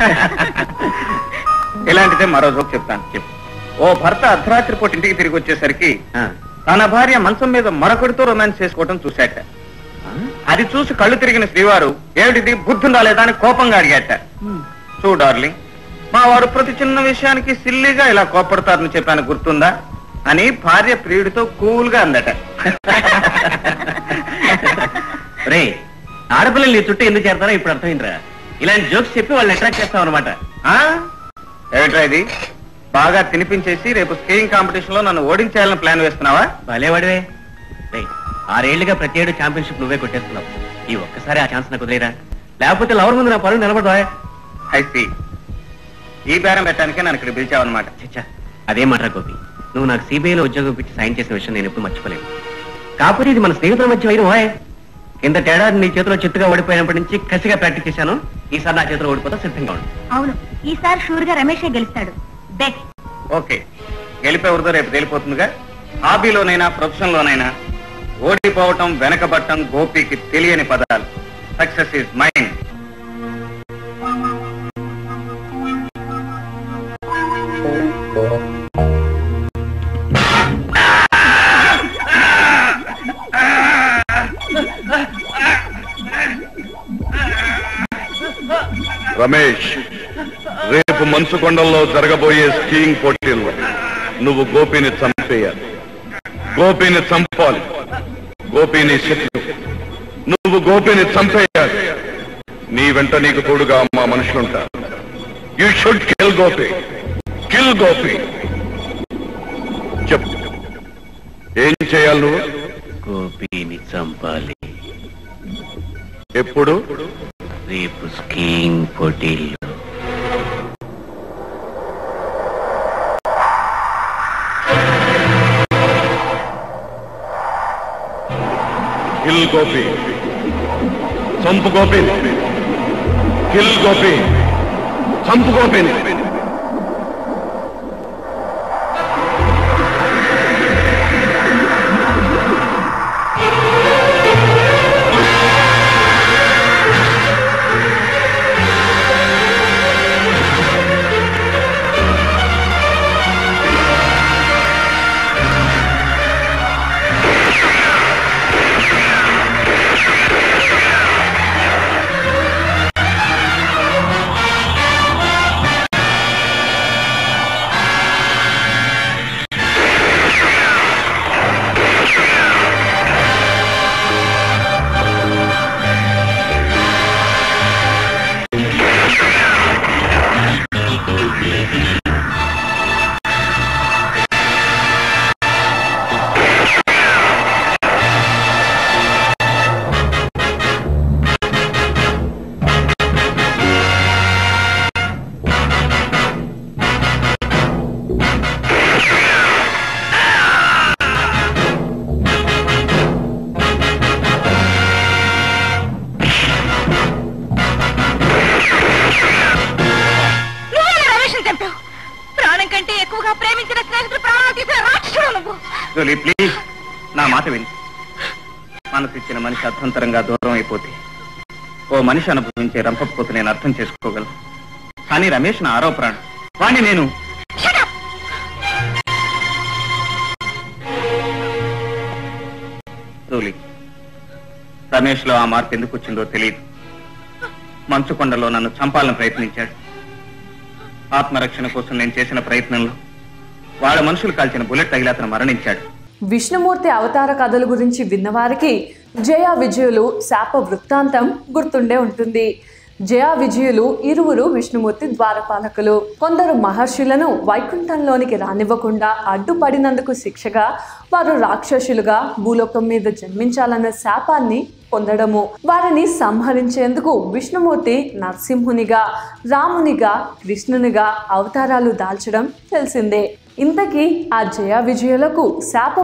ఇలాంటిదే మరో జోక్ చెప్తాను చెప్పు ఓ భర్త అర్ధరాత్రి పూట ఇంటికి తిరిగి వచ్చేసరికి తన భార్య మంచం మీద మరొకడితో రొమాన్స్ చేసుకోవటం చూశాట అది చూసి కళ్ళు తిరిగిన శ్రీవారు ఏమిటిది బుద్ధుందా లేదా అని కోపంగా అడిగాట చూ డార్లింగ్ మా వారు ప్రతి చిన్న విషయానికి సిల్లిగా ఇలా కోపడతారని చెప్పాను గుర్తుందా అని భార్య ప్రియుడితో కూల్ గా అందట రే ఆడపిల్లలు నీ చుట్టూ ఎందుకు చేరతారో ఇప్పుడు అర్థమైందిరా ఇలాంటి జోక్స్ చెప్పి వాళ్ళని అట్రాక్ట్ చేస్తాం అనమాట ఆ? ఏమిట్రా ఇది బాగా తినిపించేసి రేపు స్కీయింగ్ కాంపిటీషన్ లో నన్ను ఓడించేయాలని ప్లాన్ వేస్తున్నావా భలే వాడివే రే ఆరేళ్లుగా ప్రతి ఏడు ఛాంపియన్షిప్ నువ్వే కొట్టేస్తున్నావు ఈ ఒక్కసారి ఆ ఛాన్స్ నాకు వదిలేరా లేకపోతే లవర్ ముందు నా పనులు నిలబడదా ఐసి ఈ బేరం పెట్టడానికే నన్ను ఇక్కడ పిలిచావన్నమాట చచ్చా అదేం మాట గోపి నువ్వు నాకు సిబిఐలో ఉద్యోగం పెట్టి సైన్ చేసిన విషయం నేను ఎప్పుడు మర్చిపోలేను కాకపోతే ఇది మన స్నేహితుల మధ్య వైరం ఓయ్ కింద తేడా నీ చేతిలో చిత్తుగా ఓడిపోయినప్పటి నుంచి కసిగా ప్రాక్టీస్ చేశాను ఈసారి నా చేతిలో ఓడిపోతా సిద్ధంగా ఉండు అవును ఈసారి షూర్ గా రమేషే గెలుస్తాడు బెట్ ఓకే గెలిపేవరితో రేపు తేలిపోతుందిగా హాబీలోనైనా ప్రొఫెషన్ లోనైనా ఓడిపోవటం వెనకబట్టం గోపికి తెలియని పదాలు సక్సెస్ ఇస్ మైండ్ రమేష్ రేపు మంచుకొండల్లో జరగబోయే స్కీయింగ్ పోటీల్లో నువ్వు గోపిని చంపేయాలి గోపిని చంపాలి గోపిని శత్రు నువ్వు గోపిని చంపేయాలి నీ వెంట నీకు తోడుగా మా మనుషులుంటారు you should kill Gopi kill Gopi చెప్పు ఏం చేయాలి నువ్వు గోపిని చంపాలి ఎప్పుడు రేపు స్కీయింగ్ పోటీల్లో కిల్ గోపి చంపు గోపి కిల్ గోపి చంపు గోపిని నువ్వెలా రమేష్ చంపావు ప్రాణం కంటే ఎక్కువగా ప్రేమించిన స్నేహితుడు ప్రాణాలు తీసిన రాక్షసుడు నువ్వు జోలీ ప్లీజ్ నా మాట విని మనసు ఇచ్చిన మనిషి అర్థంతరంగా దూరం అయిపోతే ఓ మనిషి అనుభవించే రంపపోతు నేను అర్థం చేసుకోగలను కానీ రమేష్ నా ఆరో ప్రాణం వాణ్ణి నేను Shut up! జోలీ రమేష్ లో ఆ మార్పు ఎందుకు వచ్చిందో తెలియదు మంచుకొండలో నన్ను చంపాలని ప్రయత్నించాడు ఆత్మరక్షణ కోసం నేను చేసిన ప్రయత్నంలో వాళ్ళ మనుషులు కాల్చిన బుల్లెట్ తగిలి అతను మరణించాడు విష్ణుమూర్తి అవతార కథల గురించి విన్నవారికి జయ విజయులు శాప వృత్తాంతం గుర్తుండే ఉంటుంది జయ విజయులు ఇరువురు విష్ణుమూర్తి ద్వారపాలకులు కొందరు మహర్షులను వైకుంఠంలోనికి రానివ్వకుండా అడ్డుపడినందుకు శిక్షగా వారు రాక్షసులుగా భూలోకం మీద జన్మించాలన్న శాపాన్ని పొందడము వారిని సంహరించేందుకు విష్ణుమూర్తి నరసింహునిగా రామునిగా కృష్ణునిగా అవతారాలు దాల్చడం తెలిసిందే ఇంతకీ ఆ జయ విజయులకు శాప